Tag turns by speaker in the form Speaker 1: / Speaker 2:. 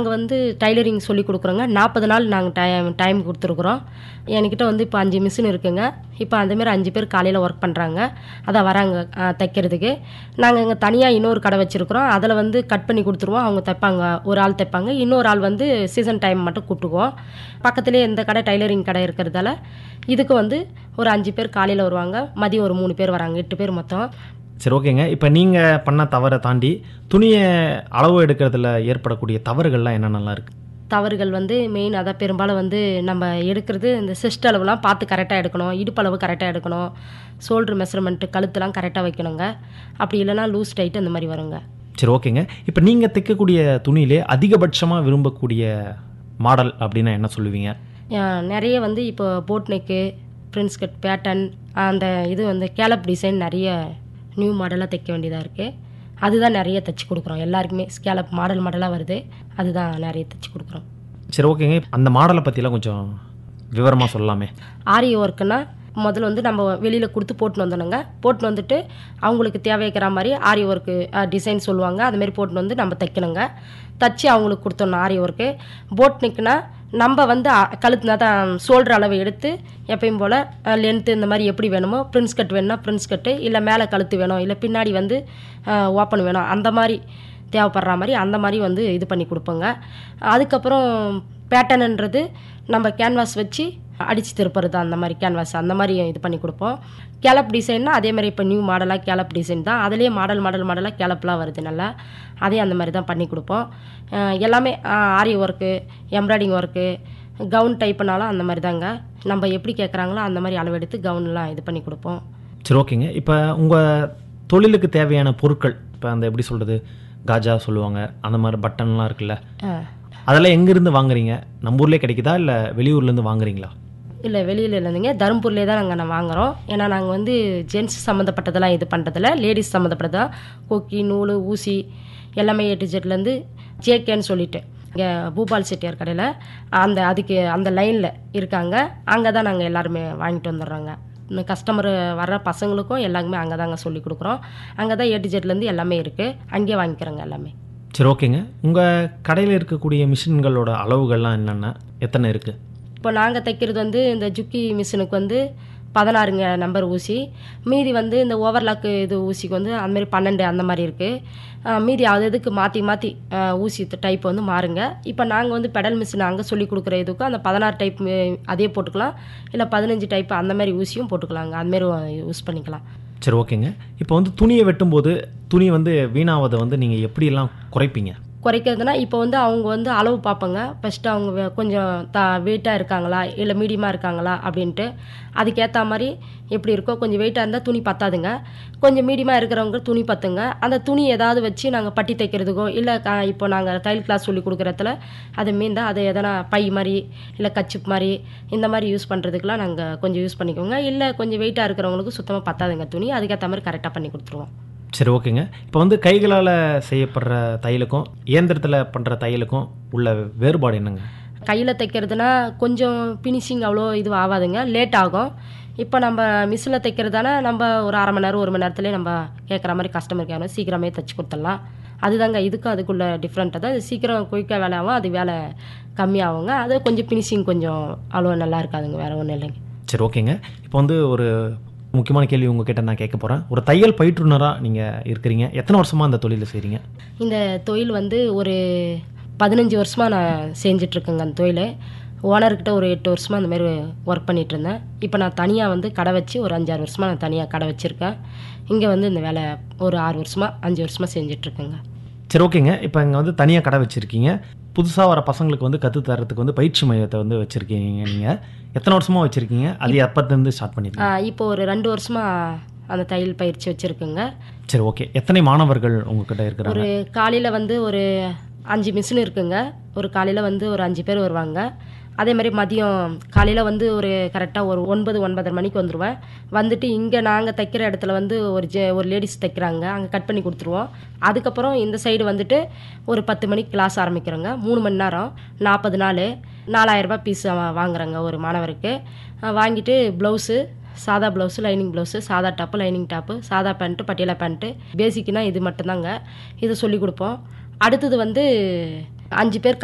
Speaker 1: நாங்கள் வந்து டைலரிங் சொல்லி கொடுக்குறோங்க நாற்பது நாள் நாங்கள் டைம் டைம் கொடுத்துருக்குறோம் என்கிட்ட வந்து இப்போ அஞ்சு மிஷின் இருக்குங்க இப்போ அந்தமாரி அஞ்சு பேர் காலையில் ஒர்க் பண்ணுறாங்க அதான் வராங்க ஆ, தைக்கிறதுக்கு நாங்கள் இங்கே தனியாக இன்னொரு கடை வச்சுருக்குறோம் அதில் வந்து கட் பண்ணி கொடுத்துருவோம் அவங்க தைப்பாங்க ஒரு ஆள் தைப்பாங்க இன்னொரு ஆள் வந்து சீசன் டைம் மட்டும் கூப்பிட்டுக்குவோம் பக்கத்துலேயே இந்த கடை டைலரிங் கடை இருக்கிறதால இதுக்கு வந்து ஒரு அஞ்சு பேர் காலையில் வருவாங்க மதியம் ஒரு மூணு பேர் வராங்க எட்டு பேர் மொத்தம்
Speaker 2: சரி ஓகேங்க இப்போ நீங்கள் பண்ண தவறை தாண்டி துணியை அளவு எடுக்கிறதுல ஏற்படக்கூடிய தவறுகள்லாம் என்னென்னலாம் இருக்குது
Speaker 1: தவறுகள் வந்து மெயின் அதான் பெரும்பாலும் வந்து நம்ம எடுக்கிறது இந்த சிஸ்ட் அளவுலாம் பார்த்து கரெக்டாக எடுக்கணும் இடுப்பளவு கரெக்டாக எடுக்கணும் ஷோல்டர் மெஷர்மெண்ட்டு கழுத்துலாம் கரெக்டாக வைக்கணுங்க அப்படி இல்லைன்னா லூஸ் டைட் அந்த மாதிரி வருங்க
Speaker 2: சரி ஓகேங்க இப்போ நீங்கள் தைக்கக்கூடிய துணியிலே அதிகபட்சமாக விரும்பக்கூடிய மாடல் அப்படின்னா என்ன சொல்லுவீங்க
Speaker 1: அஹ் நிறைய வந்து இப்போ boat neck prince cut pattern அந்த இது வந்து கேலப் டிசைன் நிறைய நியூ மாடலாக தைக்க வேண்டியதாக இருக்குது அதுதான் நிறைய தைச்சி கொடுக்குறோம் எல்லாருக்குமே ஸ்கேலப் மாடல் மாடலாக வருது அதுதான் நிறைய தைச்சி கொடுக்குறோம்
Speaker 2: சரி ஓகேங்க அந்த மாடலை பற்றிலாம் கொஞ்சம் விவரமாக சொல்லலாமே
Speaker 1: ஆரி ஒர்க்குனா முதல்ல வந்து நம்ம வெளியில் கொடுத்து போட்டுன்னு வந்துடணுங்க போட்டுன்னு வந்துட்டு அவங்களுக்கு தேவைக்கிற மாதிரி ஆரி ஒர்க்கு டிசைன் சொல்லுவாங்க அதுமாரி போட்டுன்னு வந்து நம்ம தைக்கணுங்க தச்சு அவங்களுக்கு கொடுத்தோணும் ஆரி ஒர்க்கு போட் நிற்குனா நம்ம வந்து அ- கழுத்துனா தான் ஷோல்டர் அளவு எடுத்து எப்பயும் போல் லென்த்து இந்த மாதிரி எப்படி வேணுமோ பிரின்ஸ் கட் வேணும்னா பிரின்ஸ் கட்டு இல்லை மேலே கழுத்து வேணும் இல்லை பின்னாடி வந்து ஓப்பன் வேணும் அந்த மாதிரி தேவைப்படுற மாதிரி அந்த மாதிரி வந்து இது பண்ணி கொடுப்போங்க அதுக்கப்புறம் பேட்டர்ன்ன்றது நம்ம கேன்வாஸ் வச்சு அடித்து திருப்புறது அந்த மாதிரி கேன்வாஸ் அந்த மாதிரி இது பண்ணி கொடுப்போம் கேலப் டிசைன்னா அதே மாதிரி இப்போ நியூ மாடலாக கேலப் டிசைன் தான் அதுலேயே மாடல் மாடல் மாடலாக கேலப்லாம் வருது நல்லா அதே அந்த மாதிரி தான் பண்ணி கொடுப்போம் அஹ் எல்லாமே aari work embroidering work gown டைப்புனாலும் அந்த மாதிரி தாங்க நம்ம எப்படி கேட்குறாங்களோ அந்த மாதிரி அளவெடுத்து கவுன்லாம் இது பண்ணி கொடுப்போம்
Speaker 2: சரி ஓகேங்க இப்போ உங்கள் தொழிலுக்கு தேவையான பொருட்கள் இப்போ அந்த எப்படி சொல்கிறது காஜா சொல்லுவாங்க அந்த மாதிரி பட்டன்லாம் இருக்குல்ல
Speaker 1: அஹ்
Speaker 2: அதெல்லாம் எங்கேருந்து வாங்குறீங்க நம்ம ஊர்லேயே கிடைக்குதா இல்லை வெளியூர்லேருந்து வாங்குறீங்களா
Speaker 1: இல்லை வெளியில் இல்லைங்க தருமபுரிலே தான் நாங்கள் நான் வாங்குகிறோம் ஏன்னா நாங்கள் வந்து ஜென்ஸ் சம்மந்தப்பட்டதெல்லாம் இது பண்ணுறதில்ல லேடிஸ் சம்மந்தப்பட்டதா கொக்கி நூல் ஊசி எல்லாமே ஏ டு ஜெட்லேருந்து ஜேகேன்னு சொல்லிட்டு இங்கே பூபால் செட்டியார் கடையில் அந்த அதுக்கு அந்த லைனில் இருக்காங்க அங்கே தான் நாங்கள் எல்லாருமே வாங்கிட்டு வந்துடுறோங்க இந்த கஸ்டமர் வர்ற பசங்களுக்கும் எல்லாருமே அங்கே தாங்க சொல்லி கொடுக்குறோம் அங்கே தான் ஏ டு ஜெட்லேருந்து எல்லாமே இருக்குது அங்கேயே வாங்கிக்கிறோங்க எல்லாமே
Speaker 2: சரி ஓகேங்க உங்கள் கடையில் இருக்கக்கூடிய மிஷின்களோட அளவுகள்லாம் என்னென்ன எத்தனை இருக்குது
Speaker 1: இப்போ நாங்கள் தைக்கிறது வந்து இந்த ஜுக்கி மிஷினுக்கு வந்து பதினாறுங்க நம்பர் ஊசி மீதி வந்து இந்த ஓவர்லாக்கு இது ஊசிக்கு வந்து அந்த மாதிரி பன்னெண்டு அந்த மாதிரி இருக்குது மீதி அது இதுக்கு மாற்றி மாற்றி ஊசி டைப் வந்து மாறுங்க இப்போ நாங்கள் வந்து பெடல் மிஷின் அங்கே சொல்லி கொடுக்குற இதுக்கும் அந்த பதினாறு டைப் அதே போட்டுக்கலாம் இல்லை பதினஞ்சு டைப் அந்த மாதிரி ஊசியும் போட்டுக்கலாங்க அந்த மாதிரி யூஸ் பண்ணிக்கலாம்
Speaker 2: சரி ஓகேங்க இப்போ வந்து துணியை வெட்டும்போது துணி வந்து வீணாவதை வந்து நீங்கள் எப்படியெல்லாம் குறைப்பீங்க
Speaker 1: குறைக்கிறதுனா இப்போ வந்து அவங்க வந்து அளவு பார்ப்பாங்க ஃபஸ்ட்டு அவங்க வே- கொஞ்சம் த வெயிட்டாக இருக்காங்களா இல்லை மீடியமாக இருக்காங்களா அப்படின்ட்டு அதுக்கேற்ற மாதிரி எப்படி இருக்கோ கொஞ்சம் வெயிட்டாக இருந்தால் துணி பத்தாதுங்க கொஞ்சம் மீடியமாக இருக்கிறவங்க துணி பத்துங்க அந்த துணி ஏதாவது வச்சு நாங்கள் பட்டி தைக்கிறதுக்கோ இல்லை க இப்போ நாங்கள் தையல் கிளாஸ் சொல்லி கொடுக்குறதுல அது மீந்தா அதை எதனா பை மாதிரி இல்லை கச்சிப் மாதிரி இந்த மாதிரி யூஸ் பண்ணுறதுக்கெலாம் நாங்கள் கொஞ்சம் யூஸ் பண்ணிக்கோங்க இல்லை கொஞ்சம் வெயிட்டாக இருக்கிறவங்களுக்கு சுத்தமாக பத்தாதுங்க துணி அதுக்கேற்ற மாதிரி கரெக்டாக பண்ணி கொடுத்துருவோம்
Speaker 2: சரி ஓகேங்க இப்போ வந்து கைகளால் செய்யப்படுற தையலுக்கும் இயந்திரத்தில் பண்ணுற தையலுக்கும் உள்ள வேறுபாடு என்னங்க
Speaker 1: கையில் தைக்கிறதுனா கொஞ்சம் ஃபினிஷிங் அவ்வளோ இது ஆகாதுங்க லேட் ஆகும் இப்போ நம்ம மிஷினில் தைக்கிறதானா நம்ம ஒரு அரை மணி நேரம் ஒரு மணி நேரத்துலேயே நம்ம கேட்குற மாதிரி கஸ்டமர் கேட்கணும் சீக்கிரமே தைச்சி கொடுத்துடலாம் அதுதாங்க இதுக்கும் அதுக்குள்ள டிஃப்ரெண்ட்டாக தான் இது சீக்கிரம் குயிக்காக வேலை ஆகும் அது வேலை கம்மியாகுங்க அது கொஞ்சம் ஃபினிஷிங் கொஞ்சம் அவ்வளோ நல்லா இருக்காதுங்க வேறு ஒன்றும் இல்லைங்க
Speaker 2: சரி ஓகேங்க இப்போ வந்து ஒரு முக்கியமான கேள்வி உங்ககிட்ட நான் கேட்க போகிறேன் ஒரு தையல் பயிற்றுனராக நீங்கள் இருக்கிறீங்க எத்தனை வருஷமாக அந்த தொழிலை செய்கிறீங்க
Speaker 1: இந்த தொழில் வந்து ஒரு பதினஞ்சு வருஷமாக நான் செஞ்சிட்ருக்கேங்க அந்த தொழில் ஓனர்கிட்ட ஒரு எட்டு வருஷமாக அந்த மாதிரி ஒர்க் பண்ணிட்டு இருந்தேன் இப்போ நான் தனியாக வந்து கடை வச்சு ஒரு அஞ்சாறு வருஷமாக நான் தனியாக கடை வச்சுருக்கேன் இங்கே வந்து இந்த வேலை ஒரு ஆறு வருஷமாக அஞ்சு வருஷமாக செஞ்சிட்ருக்கேங்க
Speaker 2: சரி ஓகேங்க இப்போ இங்கே வந்து தனியாக கடை வச்சுருக்கீங்க புதுசாக வர பசங்களுக்கு வந்து கற்றுத் தரத்துக்கு வந்து பயிற்சி மையத்தை வந்து வச்சுருக்கீங்க நீங்கள் எத்தனை வருஷமாக வச்சுருக்கீங்க அது எப்போத்துலேருந்து ஸ்டார்ட் பண்ணிருக்கீங்க
Speaker 1: இப்போ ஒரு ரெண்டு வருஷமாக அந்த தையல் பயிற்சி வச்சுருக்கேங்க
Speaker 2: சரி ஓகே எத்தனை மாணவர்கள் உங்ககிட்ட இருக்கிறாங்க
Speaker 1: ஒரு காலையில் வந்து ஒரு அஞ்சு மிஷின் இருக்குங்க ஒரு காலையில் வந்து ஒரு அஞ்சு பேர் வருவாங்க அதே மாதிரி மதியம் காலையில் வந்து ஒரு கரெக்டாக ஒரு ஒன்பது ஒன்பதரை மணிக்கு வந்துடுவேன் வந்துட்டு இங்கே நாங்கள் தைக்கிற இடத்துல வந்து ஒரு ஜெ ஒரு லேடிஸ் தைக்கிறாங்க அங்கே கட் பண்ணி கொடுத்துருவோம் அதுக்கப்புறம் இந்த சைடு வந்துட்டு ஒரு பத்து மணிக்கு கிளாஸ் ஆரம்பிக்கிறோங்க மூணு மணி நேரம் நாற்பது நாள் நாலாயிரரூபா பீஸ் வாங்குறாங்க ஒரு மாணவருக்கு அஹ் வாங்கிட்டு ப்ளவுஸு சாதா ப்ளவுஸு லைனிங் ப்ளவுஸு சாதா டாப்பு லைனிங் டாப்பு சாதா பேண்ட்டு பட்டியலா பேண்ட்டு பேசிக்னா இது மட்டும்தாங்க இதை சொல்லி கொடுப்போம் அடுத்தது வந்து அஞ்சு பேர்